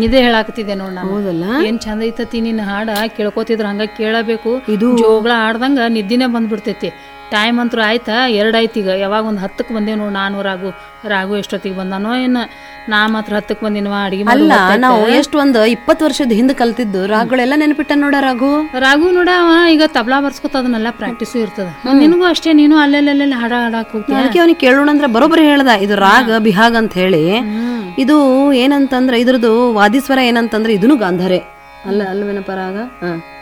ಇದೇ ಹೇಳಾಕತ್ತಿದ್ದೆ ನೋಡ್ ನಾನು ಹೌದಲ್ಲ ಏನ್ ಚಂದ ಐತತಿ ನಿನ್ನ ಹಾಡ ಕೇಳ್ಕೊತಿದ್ರ ಹಂಗ ಕೇಳಬೇಕು ಇದು ಜೋಗಳ ಆಡ್ದಂಗ ನಿದ್ದಿನೇ ಬಂದ್ಬಿಡ್ತೈತಿ ಟೈಮ್ ಅಂತೂ ಆಯ್ತಾ ಎರಡ್ ಆಯ್ತು ಈಗ ಯಾವಾಗ ಒಂದು ಹತ್ತಕ್ಕೆ ಬಂದೇವ್ ನೋಡ್ ನಾನು ರಾಗು ರಾಗು ಎಷ್ಟೊತ್ತಿಗೆ ಬಂದಾನೋ ಏನ ನಾ ಮಾತ್ರ ಹತ್ತಕ್ಕೆ ಬಂದಿನವ ಅಡಿಗೆ ಅಲ್ಲ ನಾವು ಎಷ್ಟು ಒಂದ್ ಇಪ್ಪತ್ತು ವರ್ಷದ ಹಿಂದೆ ಕಲ್ತಿದ್ದು ರಾಗಗಳೆಲ್ಲ ನೆನಪಿಟ್ಟ ನೋಡ ರಾಘು ರಾಗು ನೋಡ ಅವ ಈಗ ತಬ್ಲಾ ಬರ್ಸ್ಕೊತ ಅದನ್ನೆಲ್ಲ ಪ್ರಾಕ್ಟೀಸು ಇರ್ತದ ನಿನಗೂ ಅಷ್ಟೇ ನೀನು ಅಲ್ಲೆಲ್ಲೆಲ್ಲ ಹಾಡ ಹಾಡಕ್ ಹೋಗ್ತೀಯ ಅದಕ್ಕೆ ಅವನಿಗೆ ಕೇಳೋಣ ಅಂದ್ರೆ ಬರೋಬ್ಬರಿ ಹೇಳ್ದ ಇದು ರಾಗ ಬಿಹಾಗ್ ಅಂತ ಹೇಳಿ ಇದು ಏನಂತಂದ್ರೆ ಇದ್ರದ್ದು ವಾದಿಸ್ವರ ಏನಂತಂದ್ರೆ ಇದನ್ನು ಗಾಂಧಾರೆ ಅಲ್ಲ ಅಲ್ವೇನಪ್ಪ ರಾಗ ಹ